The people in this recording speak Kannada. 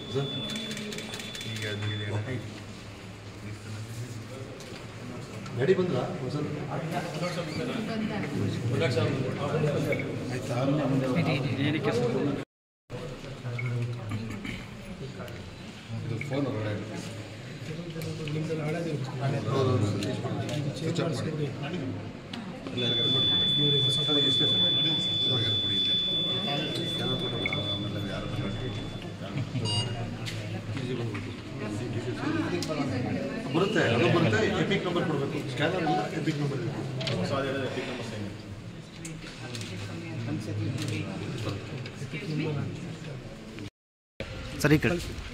ಗಾಡಿ ಬಂದ್ರಾ ಇದು ಫೋನ್ ಹೊರಗಡೆ ಸ್ವಿಚ್ ಆಫ್ ಮಾಡಿ ಇಲ್ಲ ಯಾರಿಗಾರು ಕೊಡಿ. ಸರ್, ಎಷ್ಟೇ ಸರ್? ಯಾರಿಗಾರು ಕೊಡಿ ಇಲ್ಲೇ. ಸ್ಕ್ಯಾನರ್ ಕೊಟ್ಟು ಆಮೇಲೆ ಯಾರು ಬರುತ್ತೆ ಅದು ಬರುತ್ತೆ ಎಪಿಕ್ ನಂಬರ್ ಕೊಡಬೇಕು ಸ್ಕ್ಯಾನರ್ ಇಲ್ಲ ಎಪಿಕ್ ನಂಬರ್ ಸರಿ ಈ ಕಡೆ